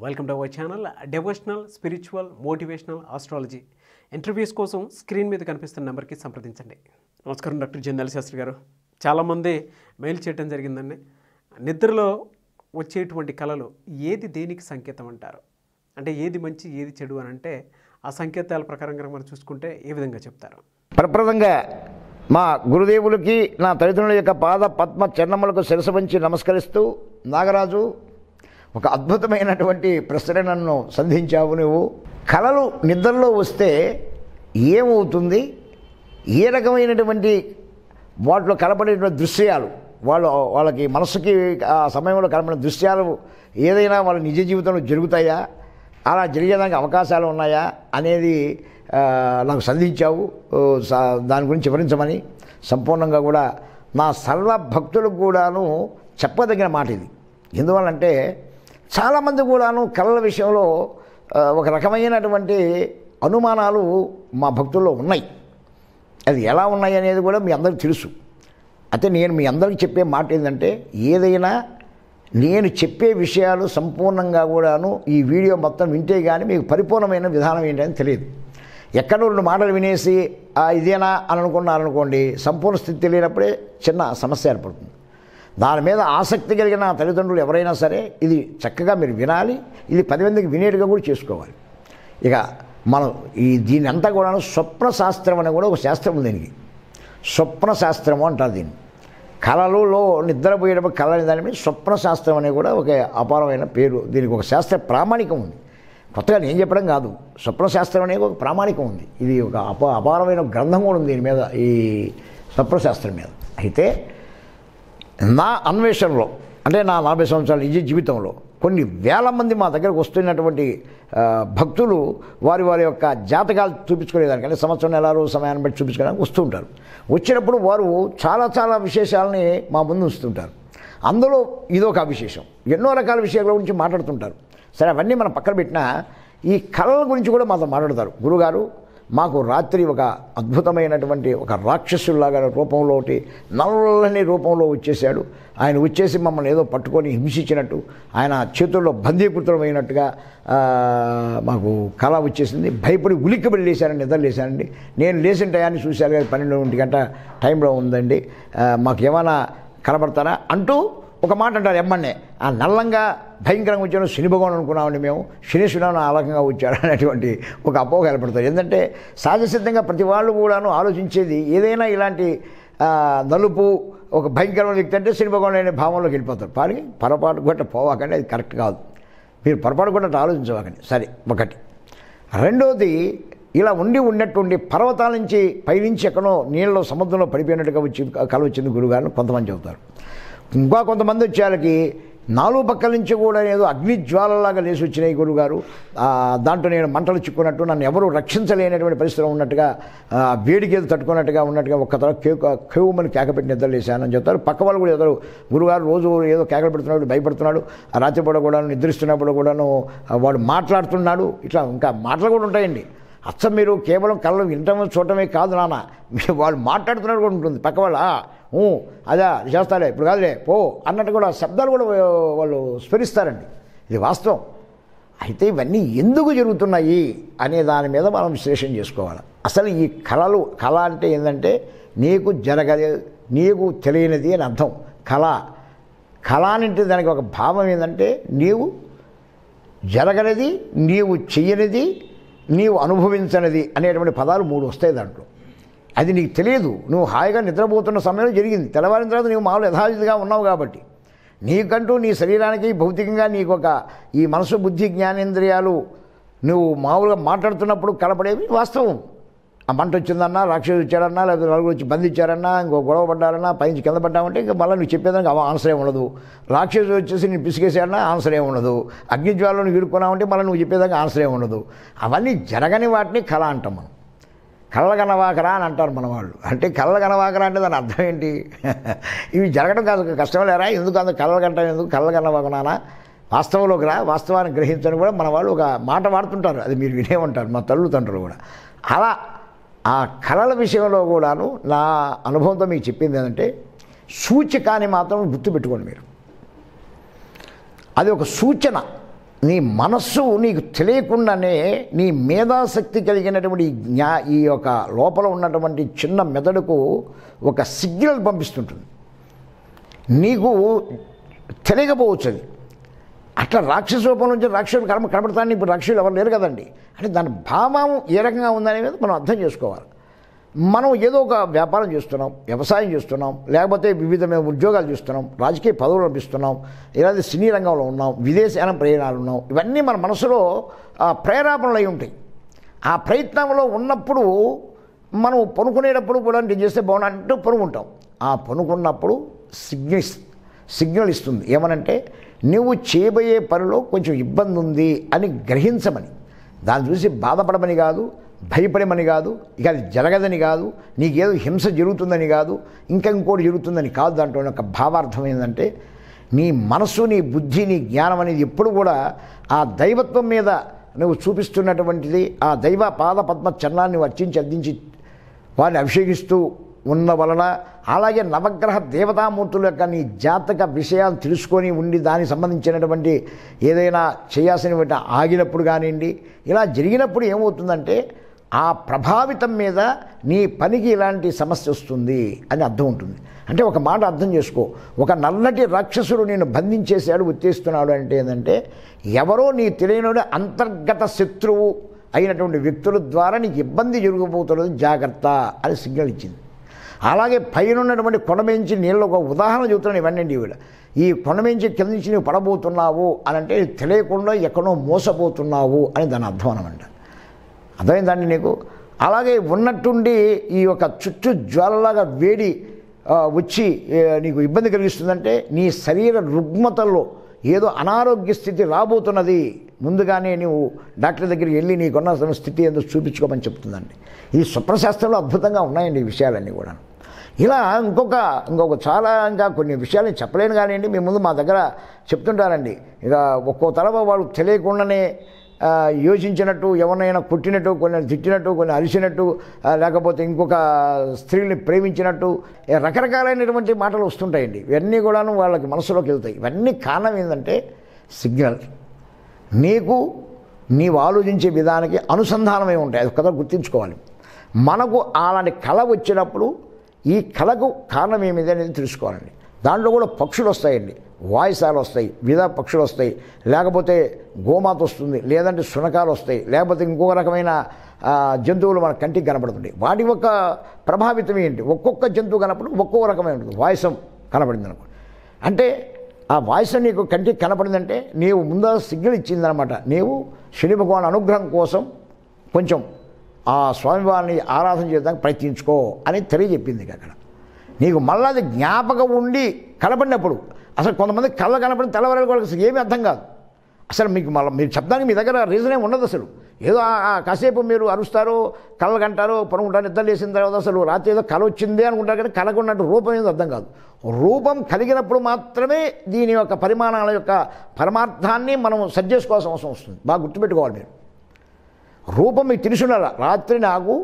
welcome to our channel devotional spiritual motivational astrology interviews కోసం screen మీద కనిపిస్తున్న నెంబర్కి సంప్రదించండి నమస్కారం డాక్టర్ జందాలి శాస్త్రి గారు చాలామంది మెయిల్ చేయడం జరిగిందండి నిద్రలో వచ్చేటువంటి కళలు ఏది దేనికి సంకేతం అంటారు అంటే ఏది మంచి ఏది చెడు అని అంటే ఆ సంకేతాల ప్రకారం కనుక మనం చూసుకుంటే ఏ విధంగా చెప్తారు ప్రప్రదంగా మా గురుదేవులకి నా తల్లిదండ్రుల యొక్క పాద పద్మ చరణములకు శిరస వంచి నమస్కరిస్తూ నాగరాజు ఒక అద్భుతమైనటువంటి ప్రశ్న నన్ను సంధించావు నువ్వు కళలు నిద్రలో వస్తే ఏమవుతుంది ఏ రకమైనటువంటి వాటిలో కనపడేటువంటి దృశ్యాలు వాళ్ళు వాళ్ళకి మనసుకి ఆ సమయంలో కనపడిన దృశ్యాలు ఏదైనా వాళ్ళ నిజ జీవితంలో జరుగుతాయా అలా జరిగేదానికి అవకాశాలు ఉన్నాయా అనేది ఆ, నాకు సంధించావు ఓ, సా- దాని గురించి వివరించమని సంపూర్ణంగా కూడా నా సర్వ భక్తులకు కూడాను చెప్పదగిన మాట ఇది ఎందువల్లంటే చాలామంది కూడాను కళల విషయంలో ఆ, ఒక రకమైనటువంటి అనుమానాలు మా భక్తుల్లో ఉన్నాయి అది ఎలా ఉన్నాయి అనేది కూడా మీ అందరికీ తెలుసు అయితే నేను మీ అందరికీ చెప్పే మాట ఏంటంటే ఏదైనా నేను చెప్పే విషయాలు సంపూర్ణంగా కూడాను ఈ వీడియో మొత్తం వింటే కానీ మీకు పరిపూర్ణమైన విధానం ఏంటని తెలియదు ఎక్కడో రెండు మాటలు వినేసి "ఆ, ఇదేనా అని అనుకున్నారనుకోండి సంపూర్ణ స్థితి తెలియనప్పుడే చిన్న సమస్య ఏర్పడుతుంది దాని మీద ఆసక్తి కలిగిన తల్లిదండ్రులు ఎవరైనా సరే ఇది చక్కగా మీరు వినాలి ఇది పది మందికి వినేట్టుగా కూడా చేసుకోవాలి ఇక మనం ఈ దీని అంతా కూడా స్వప్న శాస్త్రం అని కూడా ఒక శాస్త్రం ఉంది దీనికి స్వప్న శాస్త్రము అంటారు దీన్ని కళలలో నిద్రపోయేటప్పుడు కళ అనే దాని మీద స్వప్న శాస్త్రం అనే కూడా ఒక అపారమైన పేరు దీనికి ఒక శాస్త్ర ప్రామాణికం ఉంది కొత్తగా నేను చెప్పడం కాదు స్వప్న శాస్త్రం అనేది ఒక ప్రామాణికం ఉంది ఇది ఒక అప అపారమైన గ్రంథం కూడా ఉంది దీని మీద ఈ స్వప్న శాస్త్రం మీద అయితే నా అన్వేషణలో అంటే నా నలభై సంవత్సరాల నిజ జీవితంలో కొన్ని వేల మంది మా దగ్గరకు వస్తున్నటువంటి ఆ, భక్తులు వారి వారి యొక్క జాతకాలు చూపించుకునేదానికి అంటే సంవత్సరం నెల రోజు సమయాన్ని బట్టి చూపించుకోవడానికి వస్తూ ఉంటారు వచ్చినప్పుడు వారు చాలా చాలా విశేషాలని మా ముందు ఉంచుతుంటారు అందులో ఇదొక విశేషం ఎన్నో రకాల విషయాల గురించి మాట్లాడుతుంటారు సరే అవన్నీ మనం పక్కన పెట్టినా ఈ కళల గురించి కూడా మాతో మాట్లాడతారు గురుగారు మాకు రాత్రి ఒక అద్భుతమైనటువంటి ఒక రాక్షసుల్లాగా రూపంలో ఒకటి నల్లని రూపంలో వచ్చేసాడు ఆయన వచ్చేసి మమ్మల్ని ఏదో పట్టుకొని హింసించినట్టు ఆయన చేతుల్లో బందీకృతమైనట్టుగా ఆ, మాకు కళ వచ్చేసింది భయపడి ఉలిక్కిబడి లేశానండి నిద్ర లేశానండి నేను లేచిన టయాన్ని చూశాను కదా పన్నెండు ఒంటి గంట టైంలో ఉందండి ఆ, మాకు ఏమైనా కనబడతారా అంటూ ఒక మాట అంటారు ఎమ్మన్నే ఆ నల్లంగా భయంకరంగా వచ్చాడు శని భగవాన్ అనుకున్నామండి మేము శనీశ్వరుడు ఆ రకంగా వచ్చాడు అనేటువంటి ఒక అపోహ ఏర్పడుతుంది ఎందుకంటే సహజసిద్ధంగా ప్రతి వాళ్ళు కూడాను ఆలోచించేది ఏదైనా ఇలాంటి ఆ, నలుపు ఒక భయంకరమైన వ్యక్తి అంటే శని భగవాన్ అనే భావంలోకి వెళ్ళిపోతారు పాడి పొరపాటు గట్ట పోవాకండి అది కరెక్ట్ కాదు మీరు పొరపాటు కూడా ఆలోచించవాకండి సరే ఒకటి రెండోది ఇలా ఉండి ఉన్నట్టుండి పర్వతాల నుంచి పైనుంచి ఎక్కడో నీళ్ళలో సముద్రంలో పడిపోయినట్టుగా వచ్చి కల వచ్చింది గురుగారు కొంతమంది చెబుతారు ఇంకా కొంతమంది వచ్చేళ్ళకి నాలుగు పక్కల నుంచి కూడా ఏదో అగ్ని జ్వాలలాగా లేచి వచ్చినాయి గురుగారు ఆ, దాంట్లో నేను మంటలు చిక్కున్నట్టు నన్ను ఎవరు రక్షించలేనటువంటి పరిస్థితిలో ఉన్నట్టుగా ఆ, వేడికి ఏదో తట్టుకున్నట్టుగా ఉన్నట్టుగా ఒక్క తర్వాత కేవ్ కేవుమని కేకపెట్టి నిద్ర లేశానని చెప్తారు పక్క వాళ్ళు కూడా ఎదురు గురుగారు రోజు ఏదో కేకలు పెడుతున్నాడు భయపడుతున్నాడు ఆ రాత్రిపూట కూడా నిద్రిస్తున్నప్పుడు కూడాను ఆ, వాడు మాట్లాడుతున్నాడు ఇట్లా ఇంకా మాటలు కూడా ఉంటాయండి అచ్చం మీరు కేవలం కళ్ళు వినటం చూడటమే కాదు నాన్న మీరు వాళ్ళు మాట్లాడుతున్నట్టు కూడా ఉంటుంది పక్క వాళ్ళ "ఆ, ఊ, అదా చేస్తాలే ఇప్పుడు కాదులే పో అన్నట్టు కూడా శబ్దాలు కూడా వాళ్ళు స్మరిస్తారండి ఇది వాస్తవం అయితే ఇవన్నీ ఎందుకు జరుగుతున్నాయి అనే దాని మీద మనం విశ్లేషణ చేసుకోవాలి అసలు ఈ కళలు కళ అంటే ఏంటంటే నీకు జరగలే నీకు తెలియనిది అని అర్థం కళ కళ అంటే దానికి ఒక భావం ఏంటంటే నీవు జరగనిది నీవు చెయ్యనిది నీవు అనుభవించనిది అనేటువంటి పదాలు మూడు వస్తాయి దాంట్లో అది నీకు తెలియదు నువ్వు హాయిగా నిద్రపోతున్న సమయంలో జరిగింది తెల్లవారిన తర్వాత నీవు మామూలు యథావిధిగా ఉన్నావు కాబట్టి నీకంటూ నీ శరీరానికి భౌతికంగా నీకు ఒక ఈ మనసు బుద్ధి జ్ఞానేంద్రియాలు నువ్వు మామూలుగా మాట్లాడుతున్నప్పుడు కలపడేవి వాస్తవం ఆ మంట వచ్చిందన్నా రాక్షసు వచ్చాడన్నా లేకపోతే నలుగురు వచ్చి బంధించారన్నా ఇంకో గొడవ పడ్డారన్నా పైనుంచి కింద పడ్డామంటే ఇంకా మళ్ళీ నువ్వు చెప్పేదానికి అవ- ఆన్సర్ ఏమి ఉండదు రాక్షసు వచ్చేసి నేను పిసికేసాడన్నా ఆన్సర్ ఏమి ఉండదు అగ్నిజ్వాలను ఇరుక్కున్నామంటే మళ్ళీ నువ్వు చెప్పేదానికి ఆన్సర్ ఏమి ఉండదు అవన్నీ జరగని వాటిని కళ అంటాం మనం కళ్ళ కనవాకరా అని అంటారు మన వాళ్ళు అంటే కళ్ళ కనవాకరా అంటే దాని అర్థం ఏంటి ఇవి జరగడం కాదు కష్టం లేరా ఎందుకు అంత కళ్ళ కంటాం ఎందుకు కళ్ళ కనవాకనానా వాస్తవంలోకి రా వాస్తవాన్ని గ్రహించని కూడా మన వాళ్ళు ఒక మాట వాడుతుంటారు అది మీరు వినే ఉంటారు మా తల్లు తండ్రులు కూడా అలా ఆ కళల విషయంలో కూడాను నా అనుభవంతో మీకు చెప్పింది ఏంటంటే సూచకాన్ని మాత్రం గుర్తుపెట్టుకోండి మీరు అది ఒక సూచన నీ మనస్సు నీకు తెలియకుండానే నీ మేధాశక్తి కలిగినటువంటి ఈ జ్ఞా ఈ యొక్క లోపల ఉన్నటువంటి చిన్న మెదడుకు ఒక సిగ్నల్ పంపిస్తుంటుంది నీకు తెలియకపోవచ్చు అది అట్లా రాక్షస రూపం నుంచి రాక్షసుడు కనబ కనబడతాను ఇప్పుడు రాక్షసులు ఎవరు లేరు కదండి అంటే దాని భావం ఏ రకంగా ఉందనేది మనం అర్థం చేసుకోవాలి మనం ఏదో ఒక వ్యాపారం చేస్తున్నాం వ్యవసాయం చేస్తున్నాం లేకపోతే వివిధమైన ఉద్యోగాలు చేస్తున్నాం రాజకీయ పదవులు లభిస్తున్నాం ఇలాంటి సినీ రంగంలో ఉన్నాం విదేశాన ప్రయాణాలు ఉన్నాం ఇవన్నీ మన మనసులో ఆ, ప్రేరేపణలు అయి ఉంటాయి ఆ ప్రయత్నంలో ఉన్నప్పుడు మనం పనుకునేటప్పుడు కూడా నేను చేస్తే బాగున్నా అంటూ పనుకుంటాం ఆ పనుకున్నప్పుడు సిగ్నల్ సిగ్నల్ ఇస్తుంది ఏమనంటే నువ్వు చేయబోయే పనిలో కొంచెం ఇబ్బంది ఉంది అని గ్రహించమని దాన్ని చూసి బాధపడమని కాదు భయపడమని కాదు ఇక అది జరగదని కాదు నీకేదో హింస జరుగుతుందని కాదు ఇంకా ఇంకోటి జరుగుతుందని కాదు దాంట్లో ఒక భావార్థం ఏంటంటే నీ మనసు నీ బుద్ధి నీ జ్ఞానం అనేది ఎప్పుడు కూడా ఆ దైవత్వం మీద నువ్వు చూపిస్తున్నటువంటిది ఆ దైవ పాద పద్మ చరణాన్ని వర్చించి అందించి వారిని అభిషేకిస్తూ ఉన్న వలన అలాగే నవగ్రహ దేవతామూర్తుల యొక్క నీ జాతక విషయాలు తెలుసుకొని ఉండి దానికి సంబంధించినటువంటి ఏదైనా చేయాల్సిన ఆగినప్పుడు కానివ్వండి ఇలా జరిగినప్పుడు ఏమవుతుందంటే ఆ ప్రభావితం మీద నీ పనికి ఇలాంటి సమస్య వస్తుంది అని అర్థం ఉంటుంది అంటే ఒక మాట అర్థం చేసుకో ఒక నల్లటి రాక్షసుడు నేను బంధించేశాడు ఉత్తేస్తున్నాడు అంటే ఏంటంటే ఎవరో నీ తెలియని అంతర్గత శత్రువు అయినటువంటి వ్యక్తుల ద్వారా నీకు ఇబ్బంది జరగబోతున్నది జాగ్రత్త అని సిగ్నల్ ఇచ్చింది అలాగే పైన ఉన్నటువంటి కొండమించి నీళ్ళు ఒక ఉదాహరణ చెబుతున్నాను ఇవన్నీ వీళ్ళ ఈ కొండమించి కింద నుంచి నువ్వు పడబోతున్నావు అని అంటే తెలియకుండా ఎక్కడో మోసపోతున్నావు అని దాని అర్థం అనమాట అర్థమైందండి నీకు అలాగే ఉన్నట్టుండి ఈ యొక్క చుట్టూ జ్వాలలాగా వేడి ఆ, వచ్చి ఏ, నీకు ఇబ్బంది కలిగిస్తుందంటే నీ శరీర రుగ్మతల్లో ఏదో అనారోగ్య స్థితి రాబోతున్నది ముందుగానే నీవు డాక్టర్ దగ్గరికి వెళ్ళి నీకున్న స్థితి ఏదో చూపించుకోమని చెప్తుందండి ఈ స్వప్నశాస్త్రంలో అద్భుతంగా ఉన్నాయండి ఈ విషయాలన్నీ కూడా ఇలా ఇంకొక ఇంకొక చాలా ఇంకా కొన్ని విషయాలు నేను చెప్పలేను కానివ్వండి మీ ముందు మా దగ్గర చెప్తుంటారండి ఇక ఒక్కో తరవ వాళ్ళు తెలియకుండానే ఆ, యోచించినట్టు ఎవరినైనా కొట్టినట్టు కొన్ని తిట్టినట్టు కొన్ని అరిచినట్టు ఆ, లేకపోతే ఇంకొక స్త్రీని ప్రేమించినట్టు ఏ రకరకాలైనటువంటి మాటలు వస్తుంటాయండి ఇవన్నీ కూడాను వాళ్ళకి మనసులోకి వెళ్తాయి ఇవన్నీ కారణం ఏంటంటే సిగ్నల్ నీకు నీవు ఆలోచించే విధానానికి అనుసంధానమై ఉంటాయి అది కదా గుర్తుంచుకోవాలి మనకు అలాంటి కళ వచ్చినప్పుడు ఈ కళకు కారణం ఏమిది అనేది తెలుసుకోవాలండి దాంట్లో కూడా పక్షులు వస్తాయండి వాయిసాలు వస్తాయి విధ పక్షులు వస్తాయి లేకపోతే గోమాత వస్తుంది లేదంటే శునకాలు వస్తాయి లేకపోతే ఇంకొక రకమైన ఆ, జంతువులు మన కంటికి కనపడుతుంటాయి వాటి యొక్క ప్రభావితం ఏంటి ఒక్కొక్క జంతువు కనపడి ఒక్కొక్క రకమైన ఉంటుంది వాయిసం కనపడింది అనుకో అంటే ఆ వాయిస్ నీకు కంటికి కనపడిందంటే నీవు ముందు సిగ్నల్ ఇచ్చిందనమాట నీవు శని భగవాన్ అనుగ్రహం కోసం కొంచెం ఆ స్వామివారిని ఆరాధన చేయడానికి ప్రయత్నించుకో అని తెలియజెప్పింది ఇక అక్కడ నీకు మళ్ళీ అది జ్ఞాపకం ఉండి కనపడినప్పుడు అసలు కొంతమంది కళ్ళ కనపడిన తెల్లవారు వాళ్ళకి అసలు ఏమీ అర్థం కాదు అసలు మీకు మళ్ళీ మీరు చెప్పడానికి మీ దగ్గర రీజన్ ఏమి ఉండదు అసలు ఏదో ఆ- ఆ కాసేపు మీరు అరుస్తారు కళ్ళ కంటారు పనుకుంటారు నిద్ర లేసిన తర్వాత అసలు రాత్రి ఏదో కళ వచ్చిందే అనుకుంటారు కానీ కలకున్నట్టు రూపం ఏదో అర్థం కాదు రూపం కలిగినప్పుడు మాత్రమే దీని యొక్క పరిమాణాల యొక్క పరమార్థాన్ని మనం సరి చేసుకోవాల్సిన అవసరం వస్తుంది బాగా గుర్తుపెట్టుకోవాలి మీరు రూపం మీకు తెలిసి ఉండాలి రాత్రి నాకు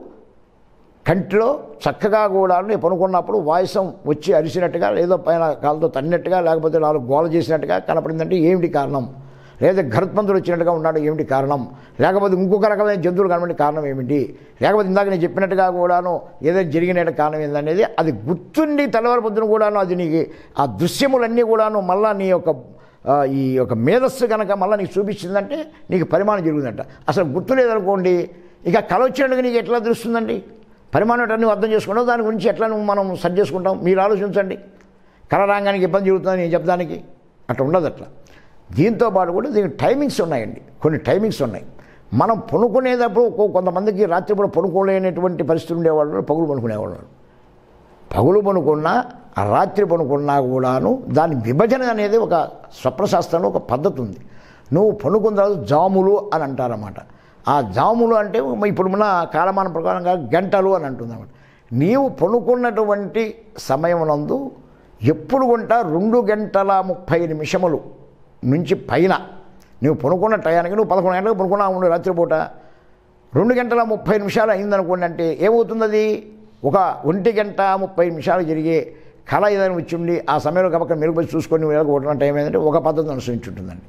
కంటిలో చక్కగా కూడా నేను పనుకున్నప్పుడు వాయిసం వచ్చి అరిసినట్టుగా ఏదో పైన కాలుతో తన్నినట్టుగా లేకపోతే నాలుగు గోల చేసినట్టుగా కనపడిందంటే ఏమిటి కారణం లేదా గరుత్మంతుడు వచ్చినట్టుగా ఉన్నాడు ఏమిటి కారణం లేకపోతే ఇంకొక రకమైన జంతువులు కనబడి కారణం ఏమిటి లేకపోతే ఇందాక నేను చెప్పినట్టుగా కూడాను ఏదైనా జరిగిన కారణం ఏందనేది అది గుర్తుండి తెల్లవారి పొద్దున కూడాను అది నీకు ఆ దృశ్యములన్నీ కూడాను మళ్ళా నీ యొక్క ఆ, ఈ యొక్క మేధస్సు కనుక మళ్ళీ నీకు చూపించిందంటే నీకు పరిమాణం జరుగుతుందంట అసలు గుర్తు లేదనుకోండి ఇక కళ వచ్చినట్టుగా నీకు ఎట్లా తెలుస్తుందండి పరిమాణం ఎట్లా నువ్వు అర్థం చేసుకుంటావు దాని గురించి ఎట్లా నువ్వు మనం సరి చేసుకుంటాం మీరు ఆలోచించండి కళ రాగానికి ఇబ్బంది జరుగుతుందని నేను చెప్పడానికి అట్లా ఉండదు అట్లా దీంతో పాటు కూడా దీనికి టైమింగ్స్ ఉన్నాయండి కొన్ని టైమింగ్స్ ఉన్నాయి మనం పనుకునేటప్పుడు ఒక్కో- కొంతమందికి రాత్రి కూడా పనుకోలేనటువంటి పరిస్థితులు ఉండేవాళ్ళు పగులు పనుకునేవాళ్ళు పగులు పనుకున్నా ఆ రాత్రి పనుకున్నా కూడాను దాని విభజన అనేది ఒక స్వప్నశాస్త్రంలో ఒక పద్ధతి ఉంది నువ్వు పనుకున్న తర్వాత జాములు అని అంటారన్నమాట ఆ జాములు అంటే ఇప్పుడు ఉన్న కాలమాన ప్రకారంగా గంటలు అని అంటుందన్నమాట నీవు పనుకున్నటువంటి సమయమునందు ఎప్పుడు కొంట రెండు గంటల ముప్పై నిమిషములు నుంచి పైన నువ్వు పనుకున్న టయానికి నువ్వు పదకొండు గంటలకు పనుకున్నావు ఉండు రాత్రిపూట రెండు గంటల ముప్పై నిమిషాలు అయిందనుకోండి అంటే ఏమవుతుంది అది ఒక ఒంటి గంట ముప్పై నిమిషాలు జరిగే కళ ఏదైనా వచ్చి ఉండి ఆ సమయంలో కనుక మెరుగుపరిచి చూసుకొని వెళ్ళకపోవడం టైం ఏంటంటే ఒక పద్ధతిని అనుసరించి ఉంటుందండి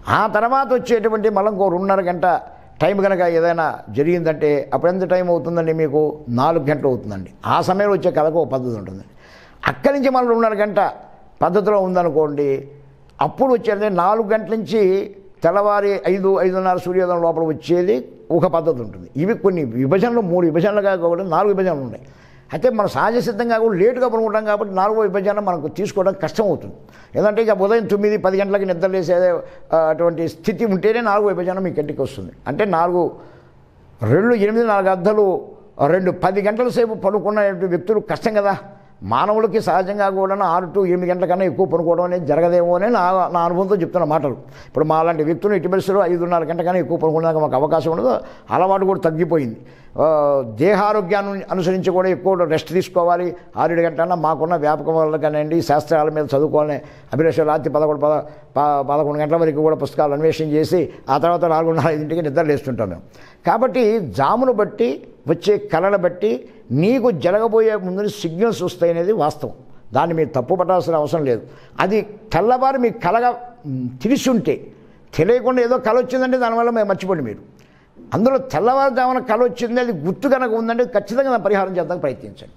ఆ తర్వాత వచ్చేటువంటి మళ్ళీ ఇంకో రెండున్నర గంట టైం కనుక ఏదైనా జరిగిందంటే అప్పుడు ఎంత టైం అవుతుందండి మీకు నాలుగు గంటలు అవుతుందండి ఆ సమయంలో వచ్చే కళకు ఒక పద్ధతి ఉంటుంది అక్కడి నుంచి మళ్ళీ రెండున్నర గంట పద్ధతిలో ఉందనుకోండి అప్పుడు వచ్చేది నాలుగు గంటల నుంచి తెల్లవారి ఐదు ఐదున్నర సూర్యోదయం లోపల వచ్చేది ఒక పద్ధతి ఉంటుంది ఇవి కొన్ని విభజనలు మూడు విభజనలుగా కూడా నాలుగు విభజనలు ఉన్నాయి అయితే మనం సహజ సిద్ధంగా కూడా లేటుగా పడుకుంటాం కాబట్టి నాలుగో విభజన మనకు తీసుకోవడం కష్టం అవుతుంది ఎందుకంటే ఇక ఉదయం తొమ్మిది పది గంటలకి నిద్రలేసే ఆ, అటువంటి స్థితి ఉంటేనే నాలుగో విభజన మీ కంటికి వస్తుంది అంటే నాలుగు రెండు ఎనిమిది నాలుగు అద్దలు రెండు పది గంటల సేపు పడుకున్న వ్యక్తులు కష్టం కదా మానవులకి సహజంగా కూడా ఆరు టు ఎనిమిది గంటల కన్నా ఎక్కువ పడుకోవడం అనేది జరగదేమో అని నా నా అనుభవంతో చెప్తున్న మాటలు ఇప్పుడు మా అలాంటి వ్యక్తులు ఇటు పరిస్థితులు ఐదున్నర గంట కన్నా ఎక్కువ పడుకోవడానికి మాకు అవకాశం ఉండదు అలవాటు కూడా తగ్గిపోయింది ఆ, దేహారోగ్యాన్ని అనుసరించి కూడా ఎక్కువ రెస్ట్ తీసుకోవాలి ఆరేడు గంటల మాకున్న వ్యాపకం వల్ల కానివ్వండి శాస్త్రాల మీద చదువుకోవాలని అభిలాష రాత్రి పదకొండు పద ప- పదకొండు గంటల వరకు కూడా పుస్తకాలు అన్వేషణ చేసి ఆ తర్వాత నాలుగున్నర ఐదింటికి నిద్ర లేస్తుంటాం మేము కాబట్టి జామును బట్టి వచ్చే కళను బట్టి నీకు జరగబోయే ముందు సిగ్నల్స్ వస్తాయి అనేది వాస్తవం దాన్ని మీరు తప్పు పట్టాల్సిన అవసరం లేదు అది తెల్లవారు మీ కలగా మ్, తెలిసి ఉంటే తెలియకుండా ఏదో కళ వచ్చిందంటే దానివల్ల మేము మర్చిపోండి మీరు అందులో తెల్లవారుజామున కళ వచ్చింది అది గుర్తు కనుక ఉందంటే ఖచ్చితంగా దాన్ని పరిహారం చేద్దానికి ప్రయత్నించండి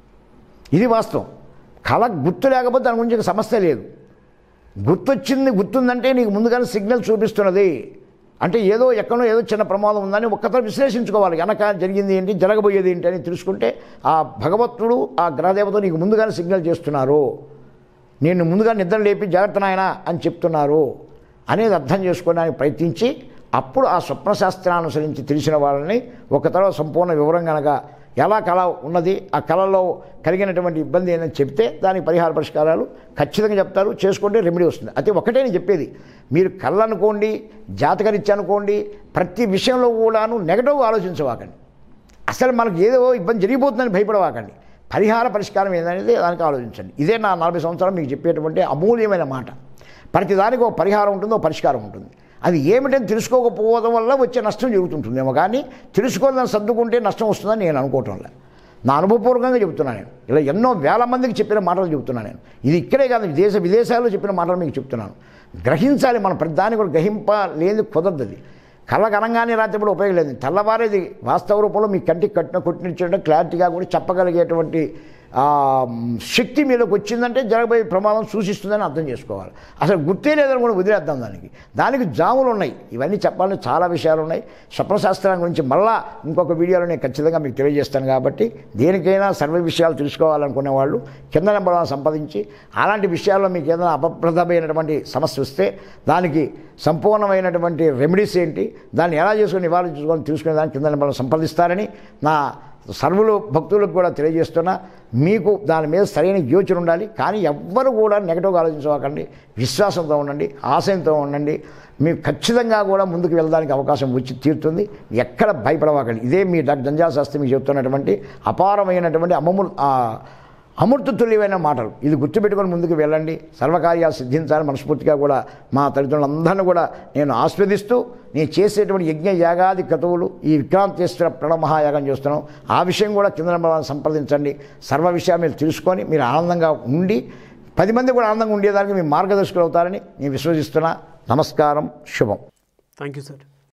ఇది వాస్తవం కళ గుర్తు లేకపోతే దాని గురించి ఇక సమస్య లేదు గుర్తొచ్చింది గుర్తుందంటే నీకు ముందుగానే సిగ్నల్ చూపిస్తున్నది అంటే ఏదో ఎక్కడో ఏదో చిన్న ప్రమాదం ఉందని ఒక్కసారి విశ్లేషించుకోవాలి వెనక జరిగింది ఏంటి జరగబోయేది ఏంటి అని తెలుసుకుంటే ఆ భగవంతుడు ఆ గ్రహదేవత నీకు ముందుగానే సిగ్నల్ చేస్తున్నారు నేను ముందుగా నిద్ర లేపి జాగ్రత్త నాయనా అని చెప్తున్నారు అనేది అర్థం చేసుకోవడానికి ప్రయత్నించి అప్పుడు ఆ స్వప్నశాస్త్రాన్ని అనుసరించి తెలిసిన వాళ్ళని ఒక తర్వాత సంపూర్ణ వివరం కనుక ఎలా కళ ఉన్నది ఆ కళలో కలిగినటువంటి ఇబ్బంది ఏంటని చెప్తే దానికి పరిహార పరిష్కారాలు ఖచ్చితంగా చెప్తారు చేసుకుంటే రెమెడీ వస్తుంది అయితే ఒకటే నేను చెప్పేది మీరు కళ్ళు అనుకోండి జాతకరీత్యా అనుకోండి ప్రతి విషయంలో కూడాను నెగటివ్ ఆలోచించవాకండి అసలు మనకు ఏదో ఇబ్బంది జరిగిపోతుందని భయపడవాకండి పరిహార పరిష్కారం ఏందనేది దానికి ఆలోచించండి ఇదే నా నలభై సంవత్సరాలు మీకు చెప్పేటువంటి అమూల్యమైన మాట ప్రతిదానికి ఒక పరిహారం ఉంటుంది ఒక పరిష్కారం ఉంటుంది అది ఏమిటని తెలుసుకోకపోవడం వల్ల వచ్చే నష్టం జరుగుతుంటుందేమో కానీ తెలుసుకోవాలని సర్దుకుంటే నష్టం వస్తుందని నేను అనుకోవటం లేదు నా అనుభవపూర్వకంగా చెప్తున్నాను నేను ఇలా ఎన్నో వేల మందికి చెప్పిన మాటలు చెప్తున్నాను నేను ఇది ఇక్కడే కాదు దేశ విదేశాల్లో చెప్పిన మాటలు మీకు చెప్తున్నాను గ్రహించాలి మనం ప్రతి దాన్ని కూడా గ్రహింప లేదు కుదరదు అది కళ్ళకు అనగానే రాత్రి కూడా ఉపయోగం లేదు తెల్లవారేది వాస్తవ రూపంలో మీ కంటికి కట్టిన కొట్టినిచ్చడం క్లారిటీగా కూడా చెప్పగలిగేటువంటి ఆ, శక్తి మీదకి వచ్చిందంటే జరగబోయే ప్రమాదం సూచిస్తుందని అర్థం చేసుకోవాలి అసలు గుర్తే లేదని కూడా వదిలేద్దాం దానికి దానికి జాములు ఉన్నాయి ఇవన్నీ చెప్పాలని చాలా విషయాలు ఉన్నాయి స్వప్నశాస్త్రం గురించి మళ్ళా ఇంకొక వీడియోలో నేను ఖచ్చితంగా మీకు తెలియజేస్తాను కాబట్టి దేనికైనా సర్వ విషయాలు తెలుసుకోవాలనుకునే వాళ్ళు కింద నెంబర్ వన్ సంపాదించి అలాంటి విషయాల్లో మీకు ఏదైనా అపప్రదమైనటువంటి సమస్య వస్తే దానికి సంపూర్ణమైనటువంటి రెమెడీస్ ఏంటి దాన్ని ఎలా చేసుకుని నివారణ చేసుకోవాలని తెలుసుకునే దానికి కింద నెంబర్ సంపాదిస్తారని నా సర్వులు భక్తులకు కూడా తెలియజేస్తున్నా మీకు దాని మీద సరైన యోచన ఉండాలి కానీ ఎవ్వరు కూడా నెగటివ్గా ఆలోచించకండి విశ్వాసంతో ఉండండి ఆశయంతో ఉండండి మీకు ఖచ్చితంగా కూడా ముందుకు వెళ్ళడానికి అవకాశం వచ్చి తీరుతుంది ఎక్కడ భయపడవాకండి ఇదే మీ డాక్టర్ జంజాల శాస్త్రి మీకు చెప్తున్నటువంటి అపారమైనటువంటి అమము అమృత తుల్యమైన మాటలు ఇది గుర్తుపెట్టుకొని ముందుకు వెళ్ళండి సర్వకార్యాలు సిద్ధించాలని మనస్ఫూర్తిగా కూడా మా తల్లిదండ్రులందరినీ కూడా నేను ఆస్వాదిస్తూ నేను చేసేటువంటి యజ్ఞ యాగాది క్రతువులు ఈ విక్రాంతేశ్వర ప్రణమహాయాగం చేస్తున్నాం ఆ విషయం కూడా కింద నెంబర్ సంప్రదించండి సర్వ విషయాలు మీరు తెలుసుకొని మీరు ఆనందంగా ఉండి పది మంది కూడా ఆనందంగా ఉండేదానికి మీ మార్గదర్శకులు అవుతారని నేను విశ్వసిస్తున్నా నమస్కారం శుభం థ్యాంక్ యూ సార్